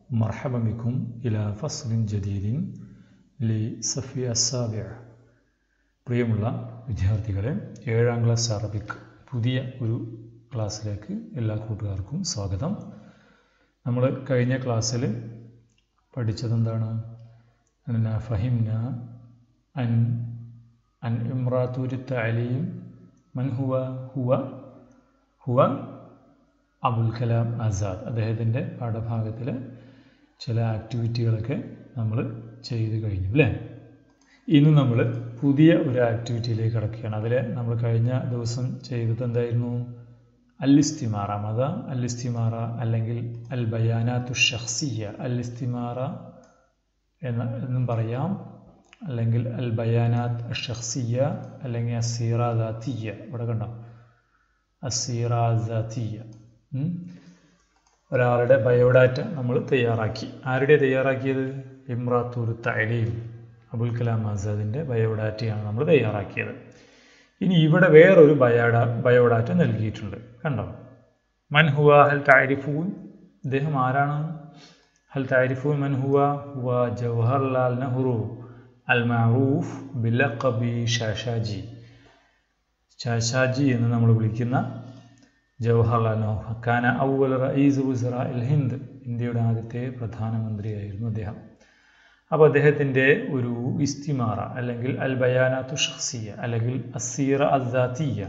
مرحبا بكم إلى فصل جديد لصفي السابع പ്രിയമുള്ള വിദ്യാർത്ഥികളെ ഏഴാം ക്ലാസ് അറബിക് പുതിയ ഒരു ക്ലാസ്സിലേക്ക് എല്ലാ കൂട്ടുകാർക്കും സ്വാഗതം നമ്മൾ കഴിഞ്ഞ ക്ലാസ്സിൽ പഠിച്ചതെന്താണ് അന്ന ഫഹിംന അൻ അൻ ഇമ്രാത്തൂരി തലീം മൻ ഹുവ ഹുവ ഹുവ അബുൽ കലാം ആസാദ് അദ്ദേഹത്തിൻ്റെ പാഠഭാഗത്തിലെ ചില ആക്ടിവിറ്റികളൊക്കെ നമ്മൾ ചെയ്ത് കഴിഞ്ഞു അല്ലേ ഇന്ന് നമ്മൾ പുതിയ ഒരു ആക്ടിവിറ്റിയിലേക്ക് കിടക്കുകയാണ് അതിൽ നമ്മൾ കഴിഞ്ഞ ദിവസം ചെയ്തത് എന്തായിരുന്നു അല്ലിസ്തിമാറ മത അല്ലിസ്തിമാറ അല്ലെങ്കിൽ അൽ ബയാനാത്തു ഷഖ്സിയ അല്ലിസ്തിമാറ എന്ന എന്നും പറയാം അല്ലെങ്കിൽ അൽ ബയാനാത്ത് ഷഖ്സിയ അല്ലെങ്കിൽ അസീറാദാത്തിയ ഇവിടെ കണ്ടോ അസീറാദാത്തിയ ഒരാളുടെ ബയോഡാറ്റ നമ്മൾ തയ്യാറാക്കി ആരുടെ തയ്യാറാക്കിയത് ഇമ്രാത്തൂർ തലീം അബുൽ കലാം ആസാദിൻ്റെ ബയോഡാറ്റയാണ് നമ്മൾ തയ്യാറാക്കിയത് ഇനി ഇവിടെ വേറൊരു ബയോഡ ബയോഡാറ്റ നൽകിയിട്ടുണ്ട് കണ്ടോ മൻ ഹുവ ഹൽ താരിഫൂൻ ഇദ്ദേഹം ആരാണ് ഹൽ താരിഫൂൻ മൻ ഹുവ ഹുവ ജവഹർലാൽ നെഹ്റു അൽ മാറൂഫ് ബിലഖബി ഷാഷാജി ഷാഷാജി എന്ന് നമ്മൾ വിളിക്കുന്ന ജവഹർലാൽ നെഹ്റു ഖാന ഔവൽ റയീസ് ഉസറ ഇൽ ഹിന്ദ് ഇന്ത്യയുടെ ആദ്യത്തെ പ്രധാനമന്ത്രിയായിരുന്നു അദ്ദേഹം അപ്പോൾ അദ്ദേഹത്തിൻ്റെ ഒരു ഇസ്തിമാറ അല്ലെങ്കിൽ അൽ ബയാനാത്തു ഷഖ്സിയ അല്ലെങ്കിൽ അസീറ അസാത്തിയ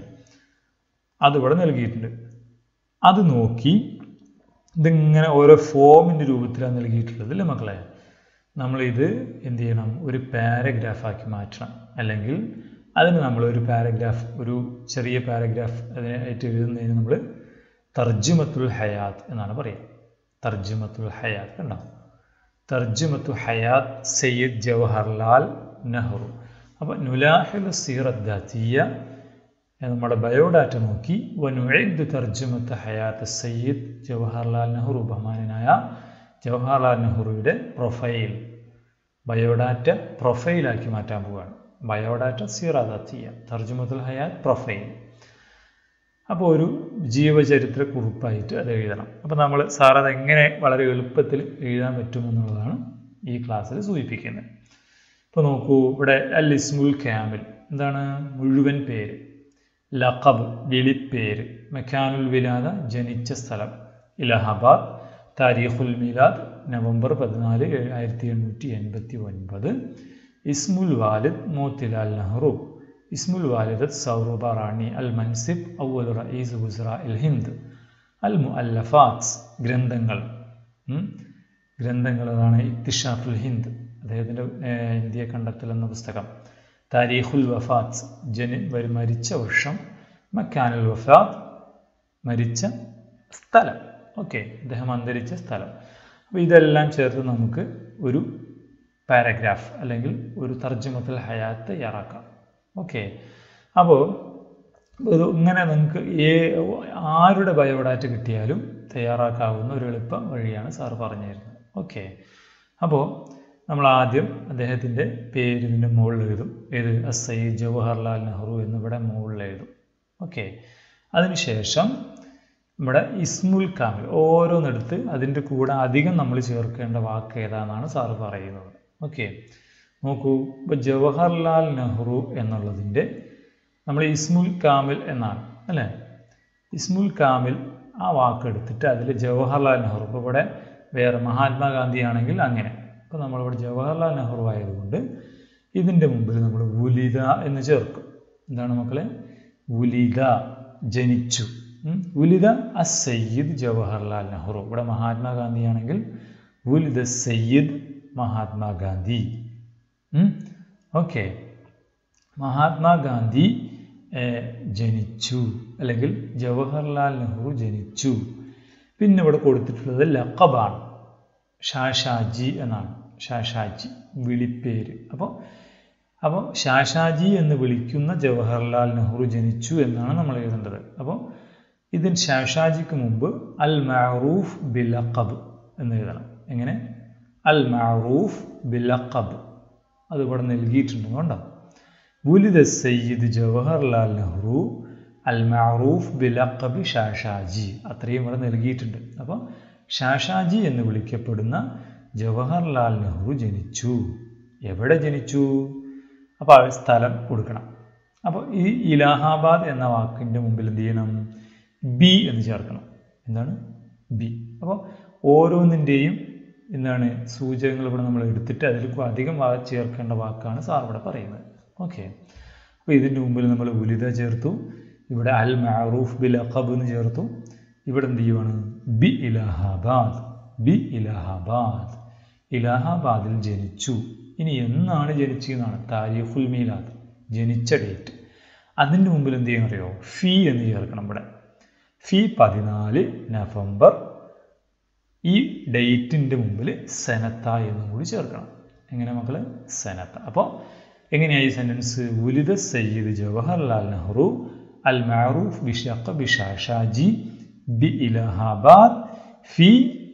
അതിവിടെ നൽകിയിട്ടുണ്ട് അത് നോക്കി ഇതിങ്ങനെ ഓരോ ഫോമിൻ്റെ രൂപത്തിലാണ് നൽകിയിട്ടുള്ളത് അല്ലേ മക്കളെ നമ്മളിത് എന്ത് ചെയ്യണം ഒരു പാരഗ്രാഫാക്കി മാറ്റണം അല്ലെങ്കിൽ അതിന് നമ്മൾ ഒരു പാരഗ്രാഫ് ഒരു ചെറിയ പാരഗ്രാഫ് അതിനായിട്ട് എഴുതുന്നതിന് നമ്മൾ തർജുമത്തുൽ ഹയാത്ത് എന്നാണ് പറയുക തർജുമത്തുൽ ഹയാത്ത് കണ്ടോ തർജുമത്തു ഹയാത്ത് സയ്യിദ് ജവഹർലാൽ നെഹ്റു അപ്പോൾ നുലാഹിൽ സീറദ്ദാത്തിയ നമ്മുടെ ബയോഡാറ്റ നോക്കി വനുഴദ് തർജുമത്ത് ഹയാത്ത് സയ്യിദ് ജവഹർലാൽ നെഹ്റു ബഹുമാനായ ജവഹർലാൽ നെഹ്റുയുടെ പ്രൊഫൈൽ ബയോഡാറ്റ പ്രൊഫൈലാക്കി മാറ്റാൻ പോവുകയാണ് ബയോഡാറ്റ സീറാദാത്തിയ തർജുമത്തുൽ ഹയാത്ത് പ്രൊഫൈൽ അപ്പോൾ ഒരു ജീവചരിത്ര കുറിപ്പായിട്ട് അത് എഴുതണം അപ്പോൾ നമ്മൾ സാർ അതെങ്ങനെ വളരെ എളുപ്പത്തിൽ എഴുതാൻ പറ്റുമെന്നുള്ളതാണ് ഈ ക്ലാസ്സിൽ സൂചിപ്പിക്കുന്നത് ഇപ്പോൾ നോക്കൂ ഇവിടെ അൽ ഇസ്മുൽ ക്യാമിൽ എന്താണ് മുഴുവൻ പേര് ലഖബ് വിളിപ്പേര് മെക്കാനുൽ വിലാദ ജനിച്ച സ്ഥലം ഇലഹബാദ് താരീഖുൽ മിലാദ് നവംബർ പതിനാല് ആയിരത്തി എണ്ണൂറ്റി എൺപത്തി ഒൻപത് ഇസ്മുൽ വാലിദ് മോത്തിലാൽ നെഹ്റു ഇസ്മുൽ വാലിദത്ത് സൗറൂബ റാണി അൽ മൻസിബ് ഔവൽ റഈസ് ഗുസ്ര ഇൽ ഹിന്ദ് അൽ മുഅല്ലഫാത്ത് ഗ്രന്ഥങ്ങൾ ഗ്രന്ഥങ്ങൾ അതാണ് ഇക്തിഷാഫുൽ ഹിന്ദ് അദ്ദേഹത്തിൻ്റെ ഇന്ത്യ കണ്ടെത്തൽ എന്ന പുസ്തകം താരീഖുൽ വഫാത്ത് ജനി മരിച്ച വർഷം മക്കാനുൽ വഫാത്ത് മരിച്ച സ്ഥലം ഓക്കെ അദ്ദേഹം അന്തരിച്ച സ്ഥലം അപ്പോൾ ഇതെല്ലാം ചേർത്ത് നമുക്ക് ഒരു പാരഗ്രാഫ് അല്ലെങ്കിൽ ഒരു തർജ്ജമത്തിൽ ഹയാത്ത് തയ്യാറാക്കാം ഓക്കെ അപ്പോൾ ഇത് ഇങ്ങനെ നിങ്ങൾക്ക് ഏ ആരുടെ ബയോഡാറ്റ കിട്ടിയാലും തയ്യാറാക്കാവുന്ന ഒരു എളുപ്പ വഴിയാണ് സാർ പറഞ്ഞു തരുന്നത് ഓക്കെ അപ്പോൾ നമ്മൾ ആദ്യം അദ്ദേഹത്തിൻ്റെ പേര് ഇതിൻ്റെ മുകളിൽ എഴുതും ഏത് എസ് ഐ ജവഹർലാൽ നെഹ്റു എന്നിവിടെ മുകളിൽ എഴുതും ഓക്കെ അതിനുശേഷം നമ്മുടെ ഇസ്മുൽ കാമിൽ ഓരോന്നെടുത്ത് അതിൻ്റെ കൂടെ അധികം നമ്മൾ ചേർക്കേണ്ട വാക്ക് ഏതാണെന്നാണ് സാറ് പറയുന്നത് ഓക്കെ നോക്കൂ ഇപ്പോൾ ജവഹർലാൽ നെഹ്റു എന്നുള്ളതിൻ്റെ നമ്മൾ ഇസ്മുൽ കാമിൽ എന്നാണ് അല്ലേ ഇസ്മുൽ കാമിൽ ആ വാക്കെടുത്തിട്ട് അതിൽ ജവഹർലാൽ നെഹ്റു ഇപ്പോൾ ഇവിടെ വേറെ മഹാത്മാഗാന്ധി ആണെങ്കിൽ അങ്ങനെ ഇപ്പോൾ നമ്മളിവിടെ ജവഹർലാൽ നെഹ്റു ആയതുകൊണ്ട് ഇതിൻ്റെ മുമ്പിൽ നമ്മൾ ഉലിത എന്ന് ചേർക്കും എന്താണ് മക്കളെ ഉലിത ജനിച്ചു ഉലിത അ സയ്യിദ് ജവഹർലാൽ നെഹ്റു ഇവിടെ മഹാത്മാഗാന്ധി ആണെങ്കിൽ ഉലിത സയ്യിദ് മഹാത്മാഗാന്ധി ഓക്കെ മഹാത്മാഗാന്ധി ജനിച്ചു അല്ലെങ്കിൽ ജവഹർലാൽ നെഹ്റു ജനിച്ചു പിന്നെ ഇവിടെ കൊടുത്തിട്ടുള്ളത് ലക്കബാണ് ഷാഷാജി എന്നാണ് ഷാഷാജി വിളിപ്പേര് അപ്പോൾ അപ്പോൾ ഷാഷാജി എന്ന് വിളിക്കുന്ന ജവഹർലാൽ നെഹ്റു ജനിച്ചു എന്നാണ് നമ്മൾ എഴുതേണ്ടത് അപ്പോൾ ഇതിന് ഷാഷാജിക്ക് മുമ്പ് അൽ മാറൂഫ് ബിലഖബ് എന്ന് എഴുതണം എങ്ങനെ അൽ മാറൂഫ് ബിലഖബ് അത് ഇവിടെ നൽകിയിട്ടുണ്ട് കണ്ടോ വുലിദ സയ്യിദ് ജവഹർലാൽ നെഹ്റു അൽ മാറൂഫ് ബിലഖബി ഷാഷാജി അത്രയും ഇവിടെ നൽകിയിട്ടുണ്ട് അപ്പോൾ ഷാഷാജി എന്ന് വിളിക്കപ്പെടുന്ന ജവഹർലാൽ നെഹ്റു ജനിച്ചു എവിടെ ജനിച്ചു അപ്പോൾ ആ സ്ഥലം കൊടുക്കണം അപ്പോൾ ഈ ഇലാഹാബാദ് എന്ന വാക്കിൻ്റെ മുമ്പിൽ എന്ത് ചെയ്യണം ബി എന്ന് ചേർക്കണം എന്താണ് ബി അപ്പോൾ ഓരോന്നിൻ്റെയും എന്താണ് സൂചകങ്ങൾ ഇവിടെ നമ്മൾ എടുത്തിട്ട് അതിൽ അധികം വാ ചേർക്കേണ്ട വാക്കാണ് സാർ ഇവിടെ പറയുന്നത് ഓക്കെ അപ്പോൾ ഇതിൻ്റെ മുമ്പിൽ നമ്മൾ ഉലിത ചേർത്തു ഇവിടെ അൽ മാറൂഫ് ബിൽ അഖബ് എന്ന് ചേർത്തു ഇവിടെ എന്ത് ചെയ്യുവാണ് ബി ഇലാഹാബാദ് ബി ഇലാഹാബാദ് ഇലാഹാബാദിൽ ജനിച്ചു ഇനി എന്നാണ് ജനിച്ചതെന്നാണ് താരിഖുൽ മീലാദ് ജനിച്ച ഡേറ്റ് അതിൻ്റെ മുമ്പിൽ എന്ത് ചെയ്യണം അറിയോ ഫി എന്ന് ചേർക്കണം ഇവിടെ ഫി പതിനാല് നവംബർ ഈ ഡേറ്റിൻ്റെ മുമ്പിൽ സെനത്ത എന്നും കൂടി ചേർക്കണം എങ്ങനെ മക്കൾ സെനത്ത അപ്പോൾ എങ്ങനെയായി സെൻറ്റൻസ് ഉലിത സയ്യിദ് ജവഹർലാൽ നെഹ്റു അൽ മാറൂഫ് ബിഷഖ് ബിഷാഷാജി ബി ഇലഹാബാദ് ഫി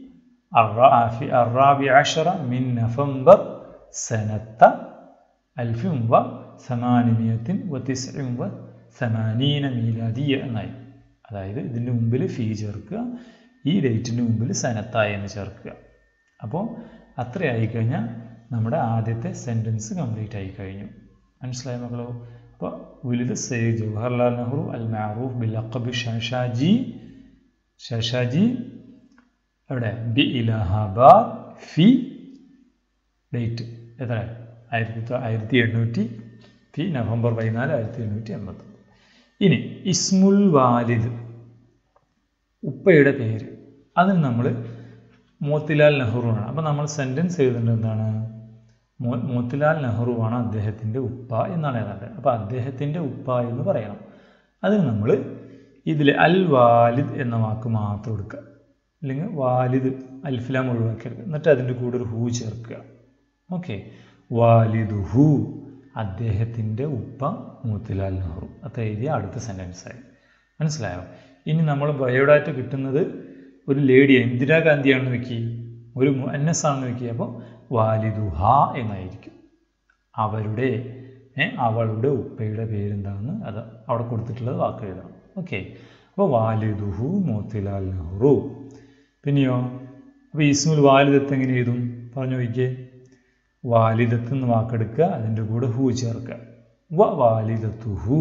في الرابع عشر من نوفمبر سنة ألف وثمانمائة وتسع وثمانين ميلادية എന്നായി അതായത് ഇതിൻ്റെ മുമ്പിൽ ഫീ ചേർക്കുക ഈ ഡേറ്റിൻ്റെ മുമ്പിൽ സനത്തായി എന്ന് ചേർക്കുക അപ്പോൾ അത്രയായി കഴിഞ്ഞാൽ നമ്മുടെ ആദ്യത്തെ സെൻറ്റൻസ് കംപ്ലീറ്റ് ആയി കഴിഞ്ഞു മനസ്സിലായ മക്കളോ അപ്പോൾ ഉലിദ് സയ്യിദ് ജവഹർലാൽ നെഹ്റു അൽ മാറൂഫ് ബിൽ അഖബ് ഷാഷാജി ഷാഷാജി എവിടെ ബി ഇലഹാബാദ് ഫി ഡേറ്റ് എത്ര ആയിരത്തി ആയിരത്തി എണ്ണൂറ്റി ഫി നവംബർ പതിനാല് ആയിരത്തി എണ്ണൂറ്റി എൺപത്തൊമ്പത് ഇനി ഇസ്മുൽ വാലിദ് ഉപ്പയുടെ പേര് അതിന് നമ്മൾ മോത്തിലാൽ നെഹ്റുവാണ് അപ്പോൾ നമ്മൾ സെൻറ്റൻസ് എഴുതേണ്ടത് എന്താണ് മോ മോത്തിലാൽ നെഹ്റുവാണ് അദ്ദേഹത്തിൻ്റെ ഉപ്പ എന്നാണ് എഴുതേണ്ടത് അപ്പോൾ അദ്ദേഹത്തിൻ്റെ ഉപ്പ എന്ന് പറയണം അതിന് നമ്മൾ ഇതിൽ അൽ വാലിദ് എന്ന വാക്ക് മാത്രം എടുക്കുക അല്ലെങ്കിൽ വാലിദ് അൽഫിലാം ഒഴിവാക്കിയെടുക്കുക എന്നിട്ട് അതിൻ്റെ കൂടെ ഒരു ഹൂ ചേർക്കുക ഓക്കെ വാലിദു ഹു അദ്ദേഹത്തിൻ്റെ ഉപ്പ മോത്തിലാൽ നെഹ്റു അത്ര എഴുതിയ അടുത്ത സെൻറ്റൻസായി മനസ്സിലായോ ഇനി നമ്മൾ ബയോഡാറ്റ കിട്ടുന്നത് ഒരു ലേഡി ഇന്ദിരാഗാന്ധിയാണെന്ന് വെക്കി ഒരു മുന്നസ് ആണെന്ന് വെക്കി അപ്പോൾ വാലിദുഹ എന്നായിരിക്കും അവരുടെ അവളുടെ ഉപ്പയുടെ പേരെന്താണെന്ന് അത് അവിടെ കൊടുത്തിട്ടുള്ളത് വാക്ക് എഴുതണം ഓക്കെ അപ്പോൾ വാലിദുഹു മോത്തിലാൽ നെഹ്റു പിന്നെയോ അപ്പോൾ ഇസ്മുൽ വാലിദത്ത് എങ്ങനെ എഴുതും പറഞ്ഞു നോക്കിയേ വാലിദത്ത് എന്ന് വാക്കെടുക്കുക അതിൻ്റെ കൂടെ ഹൂ ചേർക്കുക വ വാലിദത്തുഹു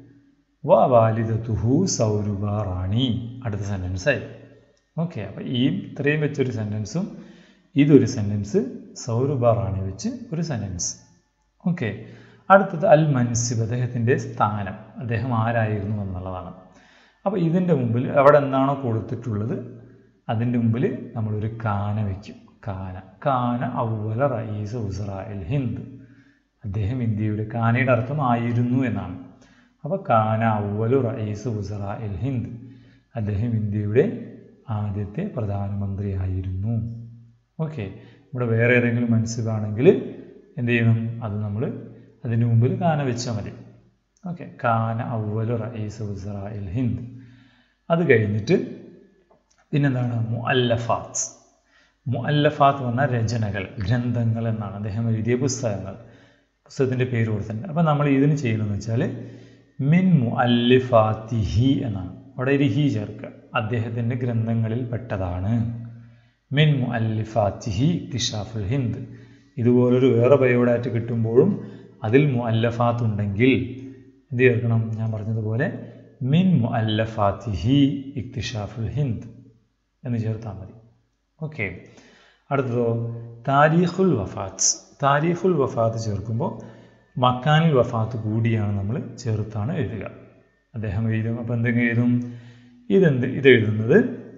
വ വാലിദത്തുഹു സൗരുബ റാണി അടുത്ത സെൻറ്റൻസായി ഓക്കെ അപ്പോൾ ഈ ഇത്രയും വെച്ചൊരു സെൻറ്റൻസും ഇതൊരു സെൻറ്റൻസ് സൗരുബ റാണി വെച്ച് ഒരു സെൻറ്റൻസ് ഓക്കെ അടുത്തത് അൽ മൻസിബ് അദ്ദേഹത്തിൻ്റെ സ്ഥാനം അദ്ദേഹം ആരായിരുന്നു എന്നുള്ളതാണ് അപ്പോൾ ഇതിൻ്റെ മുമ്പിൽ അവിടെ എന്താണോ കൊടുത്തിട്ടുള്ളത് അതിൻ്റെ മുമ്പിൽ നമ്മളൊരു കാന വയ്ക്കും കാന കാന ഔവല റയീസ് ഉസറായിൽ ഹിന്ദ് അദ്ദേഹം ഇന്ത്യയുടെ കാനയുടെ അർത്ഥം ആയിരുന്നു എന്നാണ് അപ്പോൾ കാന ഔവലു റയീസ് ഉസറായിൽ ഹിന്ദ് അദ്ദേഹം ഇന്ത്യയുടെ ആദ്യത്തെ പ്രധാനമന്ത്രിയായിരുന്നു ഓക്കെ ഇവിടെ വേറെ ഏതെങ്കിലും മനസ്സിലാണെങ്കിൽ എന്ത് ചെയ്യണം അത് നമ്മൾ അതിന് മുമ്പിൽ കാന വെച്ചാൽ മതി ഓക്കെ കാന ഔവലു റയീസ് ഉസറായിൽ ഹിന്ദ് അത് കഴിഞ്ഞിട്ട് പിന്നെന്താണ് മുഅല്ലഫാത്ത് മുഅല്ലഫാത്ത് പറഞ്ഞാൽ രചനകൾ ഗ്രന്ഥങ്ങൾ എന്നാണ് അദ്ദേഹം എഴുതിയ പുസ്തകങ്ങൾ പുസ്തകത്തിൻ്റെ പേര് കൊടുത്തിട്ടുണ്ട് അപ്പോൾ നമ്മൾ ഇതിന് ചെയ്യുന്നതെന്ന് വെച്ചാൽ മിൻ മുഅല്ലിഫാത്തിഹി എന്നാണ് അവിടെ ഒരു ഹി ചേർക്കുക അദ്ദേഹത്തിൻ്റെ ഗ്രന്ഥങ്ങളിൽ പെട്ടതാണ് മിൻ മുഅല്ലിഫാത്തിഹി ഇക്തിഷാഫുൽ ഹിന്ദ് ഇതുപോലൊരു വേറെ ബയോഡാറ്റ് കിട്ടുമ്പോഴും അതിൽ മുഅല്ലഫാത്ത് ഉണ്ടെങ്കിൽ എന്ത് ചേർക്കണം ഞാൻ പറഞ്ഞതുപോലെ മിൻ മുഅല്ലഫാത്തിഹി ഇക്തിഷാഫുൽ ഹിന്ദ് എന്ന് ചേർത്താൽ മതി ഓക്കെ അടുത്തതോ താരീഖുൽ വഫാത്ത് താരീഖുൽ വഫാത്ത് ചേർക്കുമ്പോൾ മക്കാനിൽ വഫാത്ത് കൂടിയാണ് നമ്മൾ ചേർത്താണ് എഴുതുക അദ്ദേഹം എഴുതും അപ്പോൾ എന്തെങ്കിലും എഴുതും ഇതെന്ത് ഇത് എഴുതുന്നത്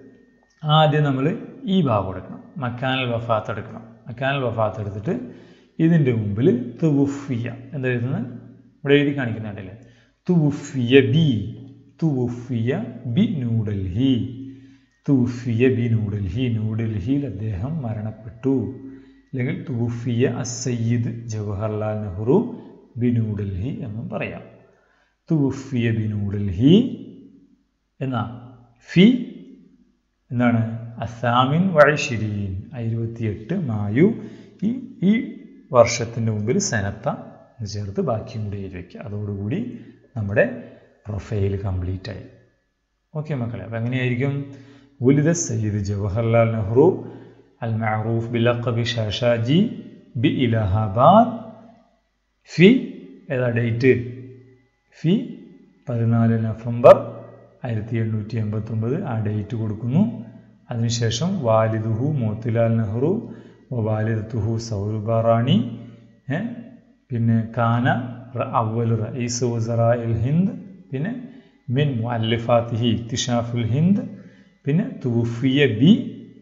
ആദ്യം നമ്മൾ ഈ ഭാഗം എടുക്കണം മക്കാനിൽ വഫാത്ത് എടുക്കണം മക്കാനിൽ വഫാത്ത് എടുത്തിട്ട് ഇതിൻ്റെ മുമ്പിൽ തുവുഫിയ എന്താ എഴുതുന്നത് ഇവിടെ എഴുതി കാണിക്കുന്നുണ്ടല്ലേ തുവുഫിയ ബി തുവുഫിയ ബി ന്യൂഡൽഹി തൂഫിയ ബി ന്യൂഡൽഹി ന്യൂഡൽഹിയിൽ അദ്ദേഹം മരണപ്പെട്ടു അല്ലെങ്കിൽ തൂഫിയ അസയ്യിദ് ജവഹർലാൽ നെഹ്റു ബി ന്യൂഡൽഹി എന്നും പറയാം തൂഫിയ ബി ന്യൂഡൽഹി എന്നാ ഫി എന്താണ് അസാമിൻ വഴശിരീൻ ഇരുപത്തിയെട്ട് മായു ഈ ഈ വർഷത്തിൻ്റെ മുമ്പിൽ സെനത്ത എന്ന് ചേർത്ത് ബാക്കിയും കൂടി എഴുതി വയ്ക്കുക അതോടുകൂടി നമ്മുടെ പ്രൊഫൈൽ കംപ്ലീറ്റ് ആയി ഓക്കെ മക്കളെ അപ്പം എങ്ങനെയായിരിക്കും ولد السيد جوهرلال نهرو المعروف بلقب شاشاجي بإلهاباد في ഏതാ ഡേറ്റ് ഫി പതിനാല് നവംബർ ആയിരത്തി എണ്ണൂറ്റി എൺപത്തൊമ്പത് ആ ഡേറ്റ് കൊടുക്കുന്നു അതിനുശേഷം വാലിദുഹു മോത്തിലാൽ നെഹ്റു വാലിദത്തുഹു സൗരഭ റാണി പിന്നെ കാന അവൽ റഈസ് വസറ എൽ ഹിന്ദ് പിന്നെ മിൻ മുഅല്ലിഫാത്തിഹി ഇക്തിഷാഫുൽ ഹിന്ദ് പിന്നെ തൂഫിയ ബി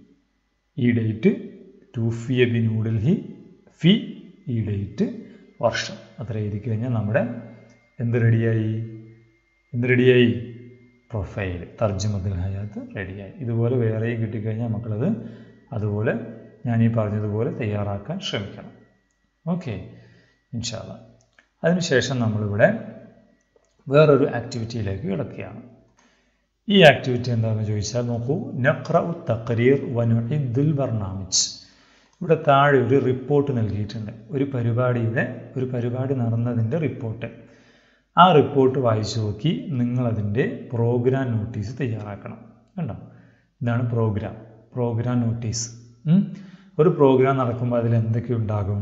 ഈ ഡേറ്റ് തൂഫിയ ബി ന്യൂഡൽഹി ഫി ഈ ഡേറ്റ് വർഷം അത്ര എഴുതി കഴിഞ്ഞാൽ നമ്മുടെ എന്ത് റെഡിയായി എന്ത് റെഡിയായി പ്രൊഫൈൽ തർജ്ജമത്തുൽ ഹയാത്ത് റെഡിയായി ഇതുപോലെ വേറെയും കിട്ടിക്കഴിഞ്ഞാൽ മക്കളത് അതുപോലെ ഞാൻ ഈ പറഞ്ഞതുപോലെ തയ്യാറാക്കാൻ ശ്രമിക്കണം ഓക്കെ ഇൻഷാല്ല അതിനുശേഷം നമ്മളിവിടെ വേറൊരു ആക്ടിവിറ്റിയിലേക്ക് കിടക്കുകയാണ് ഈ ആക്ടിവിറ്റി എന്താണെന്ന് ചോദിച്ചാൽ നോക്കൂ നഖ്ര ഉ തക്രീർ വനുഇദ്ദുൽ ബർണാമിജ് ഇവിടെ താഴെ ഒരു റിപ്പോർട്ട് നൽകിയിട്ടുണ്ട് ഒരു പരിപാടിയുടെ ഒരു പരിപാടി നടന്നതിൻ്റെ റിപ്പോർട്ട് ആ റിപ്പോർട്ട് വായിച്ചു നോക്കി നിങ്ങളതിൻ്റെ പ്രോഗ്രാം നോട്ടീസ് തയ്യാറാക്കണം കണ്ടോ ഇതാണ് പ്രോഗ്രാം പ്രോഗ്രാം നോട്ടീസ് ഒരു പ്രോഗ്രാം നടക്കുമ്പോൾ അതിൽ എന്തൊക്കെ ഉണ്ടാകും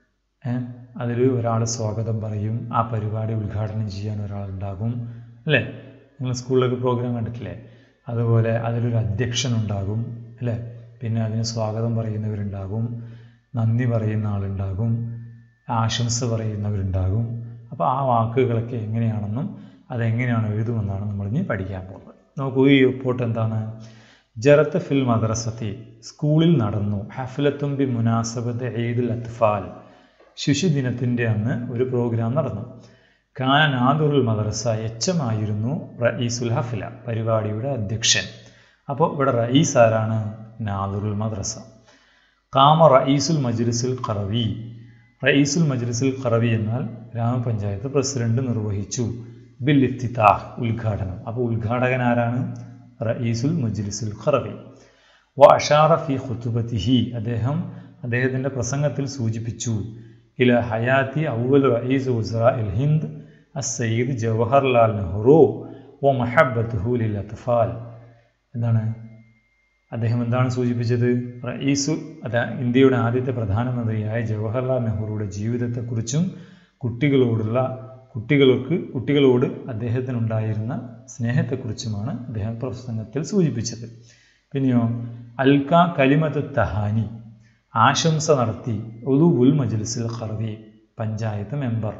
അതിൽ ഒരാൾ സ്വാഗതം പറയും ആ പരിപാടി ഉദ്ഘാടനം ചെയ്യാൻ ഒരാളുണ്ടാകും അല്ലേ നിങ്ങൾ സ്കൂളിലൊക്കെ പ്രോഗ്രാം കണ്ടിട്ടില്ലേ അതുപോലെ അതിലൊരു അധ്യക്ഷൻ ഉണ്ടാകും അല്ലേ പിന്നെ അതിന് സ്വാഗതം പറയുന്നവരുണ്ടാകും നന്ദി പറയുന്ന ആളുണ്ടാകും ആശംസ പറയുന്നവരുണ്ടാകും അപ്പോൾ ആ വാക്കുകളൊക്കെ എങ്ങനെയാണെന്നും അതെങ്ങനെയാണ് എഴുതുമെന്നാണ് നമ്മളിനി പഠിക്കാൻ പോകുന്നത് നോക്കൂ ഈ റിപ്പോർട്ട് എന്താണ് ജറത്ത് ഫിൽ മദ്രസത്തി സ്കൂളിൽ നടന്നു ഹഫലത്തും ബി മുനാസബത്ത് ഈദുൽ അത്ഫാൽ ശിശുദിനത്തിൻ്റെ അന്ന് ഒരു പ്രോഗ്രാം നടന്നു കാന നാദുറുൽ മദ്രസ എച്ചമായിരുന്നു റയീസുൽ ഹഫില പരിപാടിയുടെ അധ്യക്ഷൻ അപ്പോൾ ഇവിടെ റയീസ് ആരാണ് നാദുറുൽ മദ്രസ കാമ റയീസുൽ മജ്ലിസുൽ ഖറവി റയീസുൽ മജ്ലിസുൽ ഖറവി എന്നാൽ ഗ്രാമപഞ്ചായത്ത് പ്രസിഡന്റ് നിർവഹിച്ചു ബിൽ ഇഫ്തിതാഹ് ഉദ്ഘാടനം അപ്പോൾ ഉദ്ഘാടകൻ ആരാണ് റയീസുൽ മജ്ലിസുൽ ഖറവി വ അഷാറ ഫി ഖുത്തുബത്തിഹി അദ്ദേഹം അദ്ദേഹത്തിൻ്റെ പ്രസംഗത്തിൽ സൂചിപ്പിച്ചു ഇല ഹയാത്തി ഔവൽ റയീസ് ഉസ്ര ഇൽ ഹിന്ദ് അസയ്യിദ് ജവഹർലാൽ നെഹ്റു വ മഹബത്തുഹു ലിൽ അത്ഫാൽ എന്താണ് അദ്ദേഹം എന്താണ് സൂചിപ്പിച്ചത് റയീസു അതാ ഇന്ത്യയുടെ ആദ്യത്തെ പ്രധാനമന്ത്രിയായ ജവഹർലാൽ നെഹ്റുയുടെ ജീവിതത്തെക്കുറിച്ചും കുട്ടികളോടുള്ള കുട്ടികൾക്ക് കുട്ടികളോട് അദ്ദേഹത്തിനുണ്ടായിരുന്ന സ്നേഹത്തെക്കുറിച്ചുമാണ് അദ്ദേഹം പ്രസംഗത്തിൽ സൂചിപ്പിച്ചത് പിന്നെയോ അൽക്ക കലിമത്ത് തഹാനി ആശംസ നടത്തി ഉൽ മജ്ലിസിൽ ഖർവി പഞ്ചായത്ത് മെമ്പർ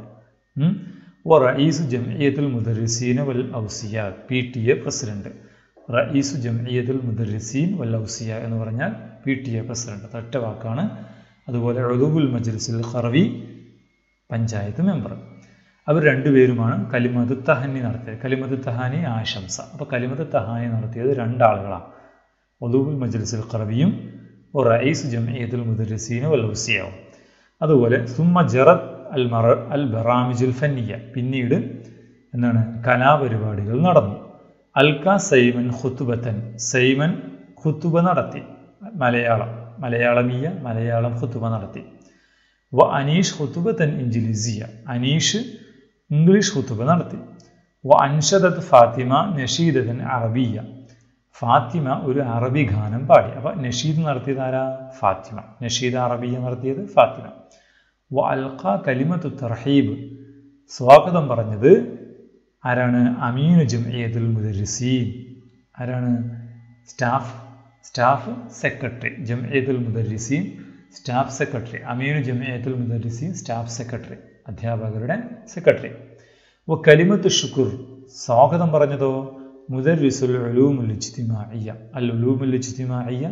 ഒ റയീസു ജംഇയത്തുൽ മുദരിസീന വൽ ഔസിയ പി ടി എ പ്രസിഡന്റ് റയീസു ജംഇയത്തുൽ മുദരിസീൻ വൽ ഔസിയ എന്ന് പറഞ്ഞാൽ പി ടി എ പ്രസിഡന്റ് ഒറ്റ വാക്കാണ് അതുപോലെ ഉൽ മജ്ലിസിൽ ഖർവി പഞ്ചായത്ത് മെമ്പർ അവർ രണ്ടുപേരുമാണ് കലിമത്ത് തഹാനി നടത്തിയത് കലിമത്ത് തഹാനി ആശംസ അപ്പോൾ കലിമത്ത് തഹാനി നടത്തിയത് രണ്ടാളുകളാണ് ഒതുബുൽ മജ്ലിസുൽ ഖറബിയും റയീസ് ജംഇയത്തുൽ മുദരിസീന വല്ലൗസിയാവും അതുപോലെ സുമ്മ ജറത്ത് അൽ മറ അൽ ബറാമിജുൽ ഫന്നിയ പിന്നീട് എന്താണ് കലാപരിപാടികൾ നടന്നു അൽക്ക സൈമൻ ഖുത്തുബത്തൻ സൈമൻ ഖുത്തുബ നടത്തി മലയാളം മലയാളമീയ മലയാളം ഖുത്തുബ നടത്തി വ അനീഷ് ഖുത്തുബത്തൻ ഇഞ്ചിലിസിയ അനീഷ് ഇംഗ്ലീഷ് ഖുത്തുബ നടത്തി വ അൻഷദത്ത് ഫാത്തിമ നഷീദത്തൻ അറബിയ ഫാത്തിമ ഒരു അറബി ഗാനം പാടി അപ്പോൾ നഷീദ് നടത്തിയത് ആരാ ഫാത്തിമ നഷീദ് അറബിയ നടത്തിയത് ഫാത്തിമ വ അൽഖ കലിമത്തു തർഹീബ് സ്വാഗതം പറഞ്ഞത് ആരാണ് അമീനു ജംഇയത്തുൽ മുദരിസീൻ ആരാണ് സ്റ്റാഫ് സ്റ്റാഫ് സെക്രട്ടറി ജംഇയത്തുൽ മുദരിസീൻ സ്റ്റാഫ് സെക്രട്ടറി അമീനു ജംഇയത്തുൽ മുദരിസീൻ സ്റ്റാഫ് സെക്രട്ടറി അധ്യാപകരുടെ സെക്രട്ടറി വ കലിമത്ത് ഷുക്കുർ സ്വാഗതം പറഞ്ഞതോ മുദരിസുൽ ഉലൂമുൽ ഇജ്തിമാഇയ അൽ ഉലൂമുൽ ഇജ്തിമാഇയ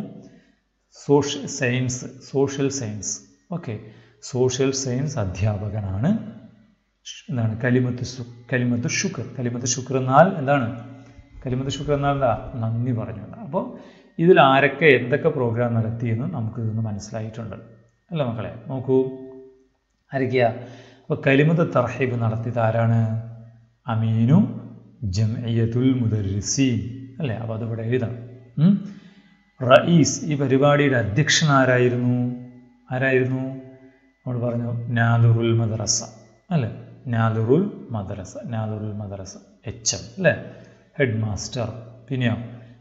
social science social science okay social science അധ്യാപകനാണ് എന്താണ് കലിമത്ത് സു കലിമത്ത് ഷുക്കർ കലിമത്ത് ഷുക്കർ എന്നാൽ എന്താണ് കലിമത്ത് ഷുക്കർ എന്നാൽ എന്താ നന്ദി പറഞ്ഞു അപ്പോൾ ഇതിൽ ആരൊക്കെ എന്തൊക്കെ പ്രോഗ്രാം നടത്തിയെന്ന് നമുക്ക് ഇതൊന്ന് മനസ്സിലായിട്ടുണ്ട് അല്ല മക്കളെ നോക്കൂ ആരൊക്കെയാ അപ്പോൾ കലിമത്ത് തർഹീബ് നടത്തിയത് ആരാണ് അമീനു ജംഇയത്തുൽ മുദരിസീൻ അല്ലേ അപ്പോൾ അതിവിടെ എഴുതണം റയീസ് ഈ പരിപാടിയുടെ അധ്യക്ഷൻ ആരായിരുന്നു ആരായിരുന്നു നമ്മൾ പറഞ്ഞു നാദുറുൽ മദ്രസ അല്ലേ നാദുറുൽ മദ്രസ നാദുറുൽ മദ്രസ എച്ച് എം അല്ലേ ഹെഡ് മാസ്റ്റർ പിന്നെയോ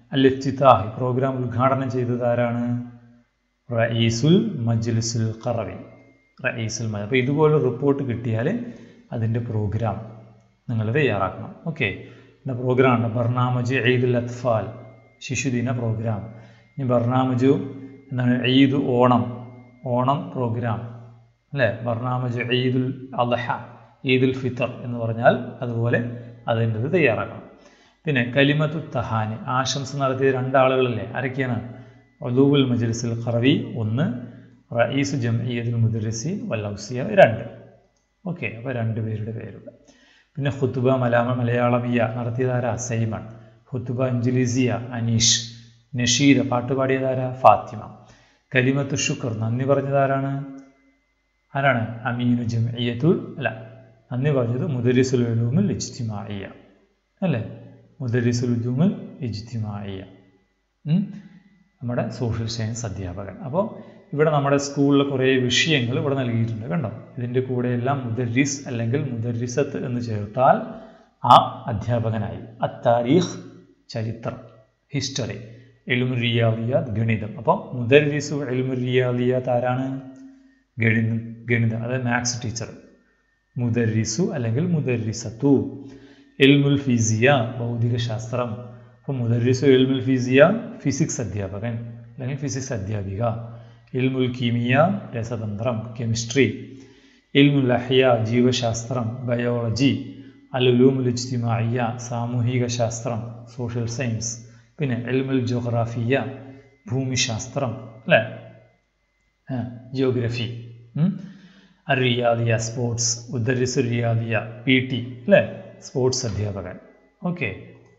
അൽ ഇഫ്തിതാഹ് പ്രോഗ്രാം ഉദ്ഘാടനം ചെയ്തത് ആരാണ് റയീസുൽ മജ്ലിസുൽ ഖറവി റയീസുൽ മജ് അപ്പോൾ ഇതുപോലെ റിപ്പോർട്ട് കിട്ടിയാൽ അതിൻ്റെ പ്രോഗ്രാം നിങ്ങൾ തയ്യാറാക്കണം ഓക്കെ പിന്നെ പ്രോഗ്രാം ഉണ്ട് ബർണാമജ് ഈദുൽ അത്ഫാൽ ശിശുദിന പ്രോഗ്രാം ഇനി ബർണാമജു എന്താണ് ഈദ് ഓണം ഓണം പ്രോഗ്രാം അല്ലേ ബർണാമജ് ഈദുൽ അദ്ഹ ഈദുൽ ഫിത്തർ എന്ന് പറഞ്ഞാൽ അതുപോലെ അതിൻ്റെത് തയ്യാറാക്കണം പിന്നെ കലിമത്തു തഹാനി ആശംസ നടത്തിയ രണ്ടാളുകളല്ലേ ആരൊക്കെയാണ് ഒലൂബുൽ മജ്ലിസുൽ ഖറവി ഒന്ന് റയീസു ജംഇയ്യത്തുൽ മുദരിസി വല്ലൗസിയ രണ്ട് ഓക്കെ അപ്പോൾ രണ്ട് പേരുടെ പേരുണ്ട് പിന്നെ ഹുത്തുബ മലാമ മലയാളമിയ നടത്തിയതാരാ സൈമൺ ഹുത്തുബ അഞ്ജലിസിയ അനീഷ് നഷീദ പാട്ടുപാടിയതാരാ ഫാത്തിമ കലിമത്തു ഷുക്കർ നന്ദി പറഞ്ഞതാരാണ് ആരാണ് അമീനു ജംഇയ്യത്തുൽ അല്ല നന്ദി പറഞ്ഞത് മുദരിസുൽ ഉലൂമുൽ ഇജ്തിമാഇയ അല്ലേ മുദരിസുൽ ഉലൂമുൽ ഇജ്തിമാഇയ നമ്മുടെ സോഷ്യൽ സയൻസ് അധ്യാപകൻ അപ്പോൾ ഇവിടെ നമ്മുടെ സ്കൂളിലെ കുറേ വിഷയങ്ങൾ ഇവിടെ നൽകിയിട്ടുണ്ട് കണ്ടോ ഇതിൻ്റെ കൂടെയെല്ലാം മുദരിസ് അല്ലെങ്കിൽ മുദരിസത്ത് എന്ന് ചേർത്താൽ ആ അധ്യാപകനായി അത്താരീഖ് ചരിത്രം ഹിസ്റ്ററി എലുമുറിയാലിയാത്ത് ഗണിതം അപ്പം മുദരിസു എലുമുറിയാലിയാത്ത് ആരാണ് ഗണിതം ഗണിതം അതായത് മാത്സ് ടീച്ചർ മുദരിസു അല്ലെങ്കിൽ മുദരിസത്തു എൽമുൽ ഫിസിയ ഭൗതിക ശാസ്ത്രം അപ്പോൾ മുദരിസു എൽമുൽ ഫിസിയ ഫിസിക്സ് അധ്യാപകൻ അല്ലെങ്കിൽ ഫിസിക്സ് അധ്യാപിക ഇൽമുൽ കീമിയ രസതന്ത്രം കെമിസ്ട്രി ഇൽമുൽ അഹ്യ ജീവശാസ്ത്രം ബയോളജി അലുലൂമുൽ ഇജ്തിമാഇയ സാമൂഹിക ശാസ്ത്രം സോഷ്യൽ സയൻസ് പിന്നെ എൽമുൽ ജോഗ്രാഫിയ ഭൂമിശാസ്ത്രം അല്ലേ ജിയോഗ്രഫി റിയാദിയ സ്പോർട്സ് ഉദ്ദരിസ് റിയാദിയ പി ടി അല്ലേ സ്പോർട്സ് അധ്യാപകൻ ഓക്കെ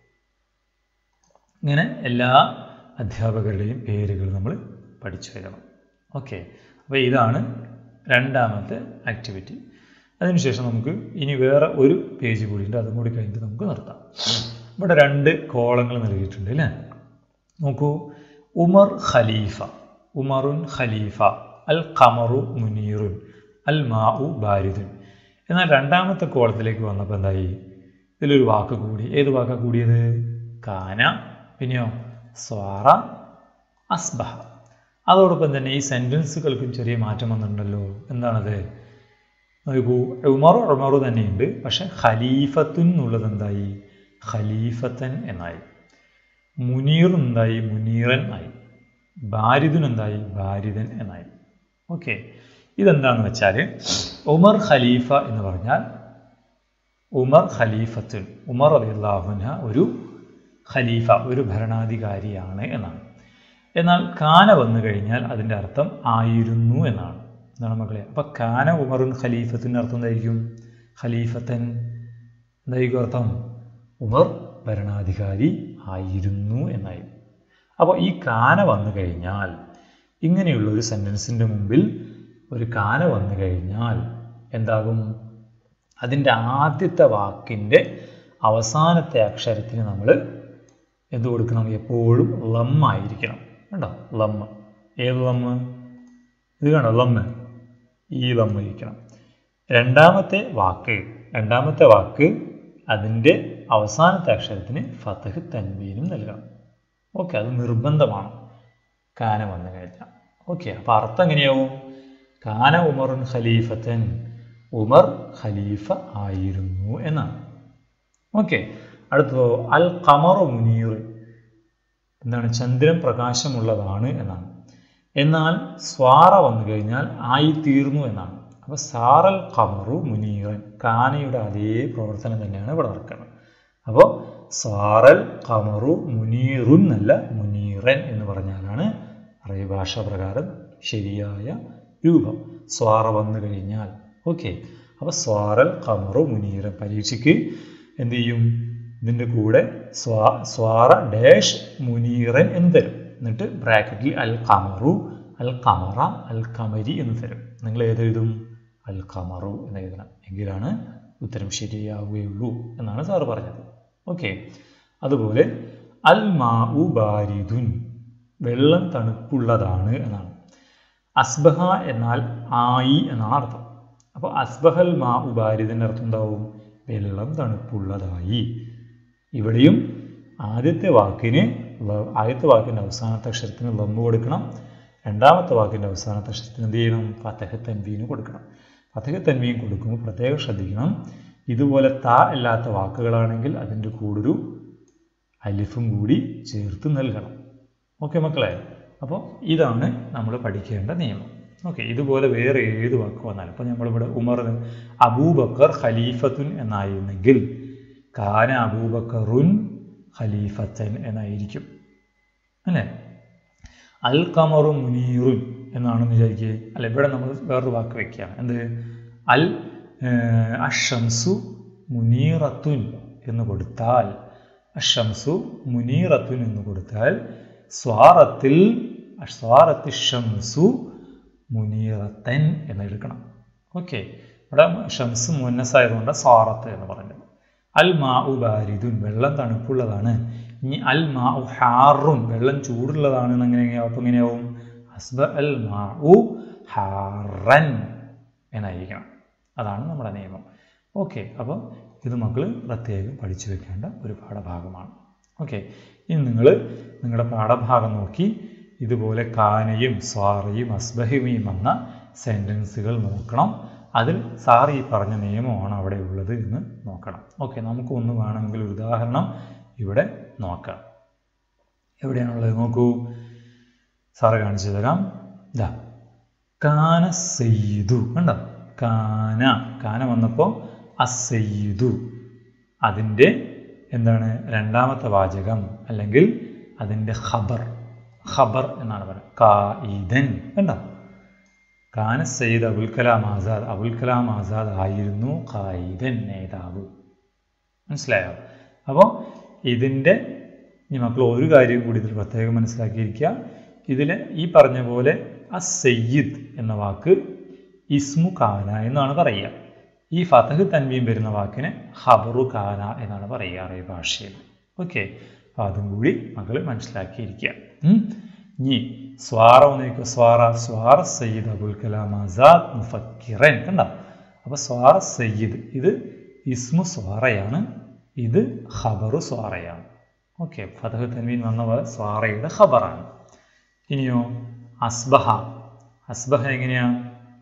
ഇങ്ങനെ എല്ലാ അധ്യാപകരുടെയും പേരുകൾ നമ്മൾ പഠിച്ചു വരണം ഓക്കെ അപ്പോൾ ഇതാണ് രണ്ടാമത്തെ ആക്ടിവിറ്റി അതിനുശേഷം നമുക്ക് ഇനി വേറെ ഒരു പേജ് കൂടി ഉണ്ട് അതും കൂടി കഴിഞ്ഞിട്ട് നമുക്ക് നിർത്താം ഇവിടെ രണ്ട് കോളങ്ങൾ നൽകിയിട്ടുണ്ട് അല്ലേ നോക്കൂ ഉമർ ഖലീഫ ഉമറുൻ ഖലീഫ അൽ ഖമറു മുനീറുൻ അൽ മാഉ ബാരിദുൻ എന്നാൽ രണ്ടാമത്തെ കോളത്തിലേക്ക് വന്നപ്പോൾ എന്തായി ഇതിലൊരു വാക്ക് കൂടി ഏത് വാക്കാണ് കൂടിയത് കാന പിന്നെയോ സ്വാറ അസ്ബഹ അതോടൊപ്പം തന്നെ ഈ സെൻറ്റൻസുകൾക്കും ചെറിയ മാറ്റം വന്നിട്ടുണ്ടല്ലോ എന്താണത് നോക്കൂ ഉമർ ഉമറു തന്നെയുണ്ട് പക്ഷെ ഖലീഫത്തുൻ എന്നുള്ളത് എന്തായി ഖലീഫത്തൻ എന്നായി മുനീർ എന്തായി മുനീറൻ ആയി ബാരിദുൻ എന്തായി ബാരിദൻ എന്നായി ഓക്കെ ഇതെന്താണെന്ന് വെച്ചാൽ ഉമർ ഖലീഫ എന്ന് പറഞ്ഞാൽ ഉമർ ഖലീഫത്തുൻ ഉമർ അലിള്ളാഹുന ഒരു ഖലീഫ ഒരു ഭരണാധികാരിയാണ് എന്നാണ് എന്നാൽ കാന വന്നു കഴിഞ്ഞാൽ അതിൻ്റെ അർത്ഥം ആയിരുന്നു എന്നാണ് എന്താണ് മക്കളെ അപ്പം കാന ഉമറുൻ ഖലീഫത്തിൻ്റെ അർത്ഥം എന്തായിരിക്കും ഖലീഫത്തൻ എന്തായിരിക്കും അർത്ഥം ഉമർ ഭരണാധികാരി ആയിരുന്നു എന്നായി അപ്പോൾ ഈ കാന വന്നു കഴിഞ്ഞാൽ ഇങ്ങനെയുള്ള ഒരു സെൻറ്റൻസിൻ്റെ മുമ്പിൽ ഒരു കാന വന്നു കഴിഞ്ഞാൽ എന്താകും അതിൻ്റെ ആദ്യത്തെ വാക്കിൻ്റെ അവസാനത്തെ അക്ഷരത്തിന് നമ്മൾ എന്ത് കൊടുക്കണം എപ്പോഴും ലമ്മായിരിക്കണം കണ്ടോ ലമ്മ് ഏത് ലമ്മ് ഇത് കണ്ടോ ലമ്മ് ഈ ലമ്മ് ഇരിക്കണം രണ്ടാമത്തെ വാക്ക് രണ്ടാമത്തെ വാക്ക് അതിൻ്റെ അവസാനത്തെ അക്ഷരത്തിന് ഫതഹ് തൻവീനും നൽകണം ഓക്കെ അത് നിർബന്ധമാണ് കാന വന്നു കഴിഞ്ഞാൽ ഓക്കെ അപ്പോൾ അർത്ഥം എങ്ങനെയാവും കാന ഉമറുൻ ഖലീഫത്തൻ ഉമർ ഖലീഫ ആയിരുന്നു എന്നാണ് ഓക്കെ അടുത്തതോ അൽ ഖമറു മുനീർ എന്താണ് ചന്ദ്രൻ പ്രകാശമുള്ളതാണ് എന്നാണ് എന്നാൽ സ്വാറ വന്നു കഴിഞ്ഞാൽ ആയിത്തീർന്നു എന്നാണ് അപ്പോൾ സാറൽ ഖമറു മുനീറൻ കാനയുടെ അതേ പ്രവർത്തനം തന്നെയാണ് ഇവിടെ നടക്കുന്നത് അപ്പോൾ സാറൽ ഖമറു മുനീറുൻ എന്നല്ല മുനീറൻ എന്ന് പറഞ്ഞാലാണ് അറബി ഭാഷ പ്രകാരം ശരിയായ രൂപം സ്വാറ വന്നു കഴിഞ്ഞാൽ ഓക്കെ അപ്പോൾ സ്വാറൽ ഖമറു മുനീറൻ പരീക്ഷയ്ക്ക് എന്ത് ചെയ്യും ഇതിൻ്റെ കൂടെ സ്വാ സ്വാറ ഡാഷ് മുനീറൻ എന്ന് തരും എന്നിട്ട് ബ്രാക്കറ്റിൽ അൽ ഖമറു അൽ ഖമറ അൽ ഖമരി എന്ന് തരും നിങ്ങൾ ഏതെഴുതും അൽ ഖമറു എന്ന് എഴുതണം എങ്കിലാണ് ഉത്തരം ശരിയാവുകയുള്ളൂ എന്നാണ് സാറ് പറഞ്ഞത് ഓക്കെ അതുപോലെ അൽ മാ ഉ ബാരിദുൻ വെള്ളം തണുപ്പുള്ളതാണ് എന്നാണ് അസ്ബഹ എന്നാൽ ആയി എന്നാണ് അർത്ഥം അപ്പോൾ അസ്ബഹൽ മാ ഉ ബാരിദിൻ്റെ അർത്ഥം എന്താവും വെള്ളം തണുപ്പുള്ളതായി ഇവിടെയും ആദ്യത്തെ വാക്കിന് വ- ആദ്യത്തെ വാക്കിൻ്റെ അവസാനത്തെ അക്ഷരത്തിന് ലമ്മ് കൊടുക്കണം രണ്ടാമത്തെ വാക്കിൻ്റെ അവസാനത്തെ അക്ഷരത്തിന് എന്ത് ചെയ്യണം ഫതഹ തൻവീന് കൊടുക്കണം ഫതഹ തൻവീൻ കൊടുക്കുമ്പോൾ പ്രത്യേകം ശ്രദ്ധിക്കണം ഇതുപോലെ ത അല്ലാത്ത വാക്കുകളാണെങ്കിൽ അതിൻ്റെ കൂടൊരു അലിഫും കൂടി ചേർത്ത് നൽകണം ഓക്കെ മക്കളെ അപ്പോൾ ഇതാണ് നമ്മൾ പഠിക്കേണ്ട നിയമം ഓക്കെ ഇതുപോലെ വേറെ ഏത് വാക്ക് വന്നാലും ഇപ്പോൾ നമ്മളിവിടെ ഉമർ അബൂബക്കർ ഖലീഫത്തുൻ എന്നായിരുന്നെങ്കിൽ കാന അബൂബക്കറുൻ ഖലീഫത്തൻ എന്നായിരിക്കും അല്ലേ അൽ കമറു മുനീറുൻ എന്നാണെന്ന് വിചാരിക്കുക അല്ല ഇവിടെ നമ്മൾ വേറൊരു വാക്ക് വെക്കുകയാണ് എന്ത് അൽ ഏർ, അഷംസു മുനീറത്തുൻ എന്ന് കൊടുത്താൽ അഷംസു മുനീറത്തുൻ എന്ന് കൊടുത്താൽ സ്വാറത്തിൽ സ്വാറത്തി ഷംസു മുനീറത്തൻ എന്ന് എടുക്കണം ഓക്കെ ഇവിടെ ഷംസ് മുന്നസായതുകൊണ്ട് സ്വാറത്ത് എന്ന് പറഞ്ഞത് അൽ മാ ഉ ബാരിദുൻ വെള്ളം തണുപ്പുള്ളതാണ് ഇനി അൽ മാ ഉ ഹാറുൻ വെള്ളം ചൂടുള്ളതാണ് എന്ന് എങ്ങനെയാവും അപ്പം എങ്ങനെയാവും ഹസ്ബ അൽ മാ ഉ ഹാറൻ എന്നായിരിക്കണം അതാണ് നമ്മുടെ നിയമം ഓക്കെ അപ്പോൾ ഇത് മക്കൾ പ്രത്യേകം പഠിച്ചു വെക്കേണ്ട ഒരു പാഠഭാഗമാണ് ഓക്കെ ഇനി നിങ്ങൾ നിങ്ങളുടെ പാഠഭാഗം നോക്കി ഇതുപോലെ കാനയും സ്വാറയും അസ്ബഹിമയും വന്ന സെൻറ്റൻസുകൾ നോക്കണം അതിൽ സാർ ഈ പറഞ്ഞ നിയമമാണ് അവിടെ ഉള്ളത് എന്ന് നോക്കണം ഓക്കെ നമുക്ക് ഒന്ന് വേണമെങ്കിൽ ഒരു ഉദാഹരണം ഇവിടെ നോക്കാം എവിടെയാണുള്ളത് നോക്കൂ സാറ് കാണിച്ചു തരാം ഇതാ കാന സെയ്തു കണ്ടോ കാന കാന വന്നപ്പോൾ അസെയ്തു അതിൻ്റെ എന്താണ് രണ്ടാമത്തെ വാചകം അല്ലെങ്കിൽ അതിൻ്റെ ഖബർ ഖബർ എന്നാണ് പറയുന്നത് കായിദൻ കണ്ടോ കാന സയ്യിദ് അബുൽ കലാം ആസാദ് അബുൽ കലാം ആസാദ് ആയിരുന്നു ഖായിദൻ നേതാവ് മനസ്സിലായോ അപ്പോൾ ഇതിൻ്റെ ഈ മക്കൾ ഒരു കാര്യം കൂടി ഇതിൽ പ്രത്യേകം മനസ്സിലാക്കിയിരിക്കുക ഇതിൽ ഈ പറഞ്ഞ പോലെ അ സയ്യിദ് എന്ന വാക്ക് ഇസ്മു കാന എന്നാണ് പറയുക ഈ ഫതഹ് തൻവീം വരുന്ന വാക്കിന് ഹബറു കാന എന്നാണ് പറയുക അറബി ഭാഷയിൽ ഓക്കെ അപ്പോൾ അതും കൂടി മക്കൾ മനസ്സിലാക്കിയിരിക്കുക ഉം. ഇനി സ്വാറ വന്നിരിക്കുക സ്വാറ സ്വാറ സയ്യിദ് അബുൽ കലാം ആസാദ് മുഫക്കിറൻ കണ്ടോ അപ്പോൾ സ്വാറ സയ്യിദ് ഇത് ഇസ്മു സ്വാറയാണ് ഇത് ഖബറു സ്വാറയാണ് ഓക്കെ ഫതഹ് തൻവീൻ വന്ന പോലെ സ്വാറയുടെ ഖബറാണ് ഇനിയോ അസ്ബഹ അസ്ബഹ എങ്ങനെയാണ്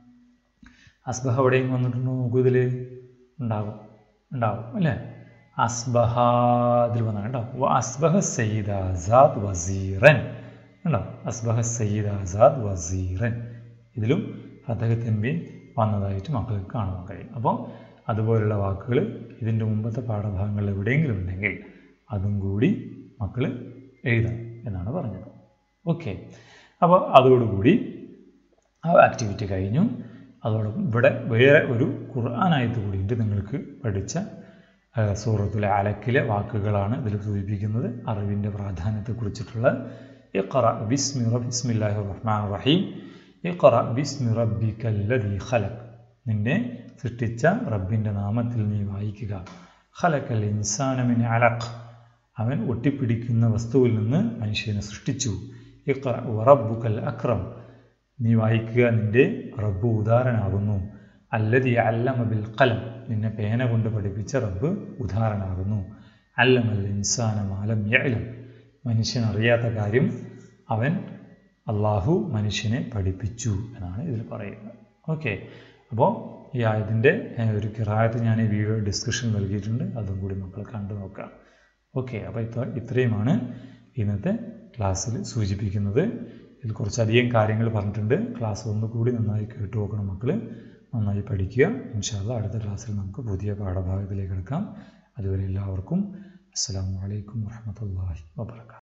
അസ്ബഹ എവിടെയും വന്നിട്ടുണ്ടോ നോക്കൂ ഇതിൽ ഉണ്ടാകും ഉണ്ടാകും അല്ലേ അസ്ബഹ ഇതിൽ വന്ന കേട്ടോ വ അസ്ബഹ സയ്യിദ് ആസാദ് വസീറൻ കണ്ടോ അസ്ബഹ സയ്യിദ് ആസാദ് വസീറൻ ഇതിലും ഫതഹ് തൻവീൻ വന്നതായിട്ട് മക്കൾക്ക് കാണാൻ കഴിയും അപ്പോൾ അതുപോലുള്ള വാക്കുകൾ ഇതിൻ്റെ മുമ്പത്തെ പാഠഭാഗങ്ങളിൽ എവിടെയെങ്കിലും ഉണ്ടെങ്കിൽ അതും കൂടി മക്കൾ എഴുതണം എന്നാണ് പറഞ്ഞത് ഓക്കെ അപ്പോൾ അതോടുകൂടി ആ ആക്ടിവിറ്റി കഴിഞ്ഞു അതോടൊപ്പം ഇവിടെ വേറെ ഒരു ഖുർആാനായത്ത് കൂടിയിട്ട് നിങ്ങൾക്ക് പഠിച്ച ആ, സൂറത്തുലെ അലക്കിലെ വാക്കുകളാണ് ഇതിൽ സൂചിപ്പിക്കുന്നത് അറിവിൻ്റെ പ്രാധാന്യത്തെക്കുറിച്ചിട്ടുള്ള ഇഖറ ബിസ്മി റബ് ബിസ്മില്ലാഹി റഹ്മാൻ റഹീം ഇഖറ ബിസ്മി റബ്ബിക്കല്ലദീ ഖലഖ് നിന്നെ സൃഷ്ടിച്ച റബ്ബിൻ്റെ നാമത്തിൽ നീ വായിക്കുക ഖലക്കൽ ഇൻസാനമിൻ അലഖ് അവൻ ഒട്ടിപ്പിടിക്കുന്ന വസ്തുവിൽ നിന്ന് മനുഷ്യനെ സൃഷ്ടിച്ചു ഇഖ്റ വറബ്ബുക്കൽ അക്രം നീ വായിക്കുക നിന്റെ റബ്ബ് ഉദാഹരണമാകുന്നു അല്ലതി അല്ലമ ബിൽ കലം നിന്നെ പേന കൊണ്ട് പഠിപ്പിച്ച റബ്ബ് ഉദാഹരണമാകുന്നു അല്ലമൽ ഇൻസാന മാലം യഅലം മനുഷ്യൻ അറിയാത്ത കാര്യം അവൻ അള്ളാഹു മനുഷ്യനെ പഠിപ്പിച്ചു എന്നാണ് ഇതിൽ പറയുന്നത് ഓക്കെ അപ്പോൾ ഈ ആയതിൻ്റെ ഏഹ്, ഒരു കിറായത്ത് ഞാൻ ഈ വീഡിയോ ഡിസ്കഷൻ നൽകിയിട്ടുണ്ട് അതും കൂടി മക്കൾ കണ്ടു നോക്കാം ഓക്കെ അപ്പോൾ ഇത്ര ഇത്രയുമാണ് ഇന്നത്തെ ക്ലാസ്സിൽ സൂചിപ്പിക്കുന്നത് ഇതിൽ കുറച്ചധികം കാര്യങ്ങൾ പറഞ്ഞിട്ടുണ്ട് ക്ലാസ് ഒന്നുകൂടി നന്നായി കേട്ടു നോക്കണം മക്കൾ നന്നായി പഠിക്കുക ഇൻഷാല്ല അടുത്ത ക്ലാസ്സിൽ നമുക്ക് പുതിയ പാഠഭാഗത്തിലേക്ക് എടുക്കാം അതുവരെ എല്ലാവർക്കും അസ്സാം വലൈക്കും വാഹമത്തല്ലാഹി വാബർക്കാത്തു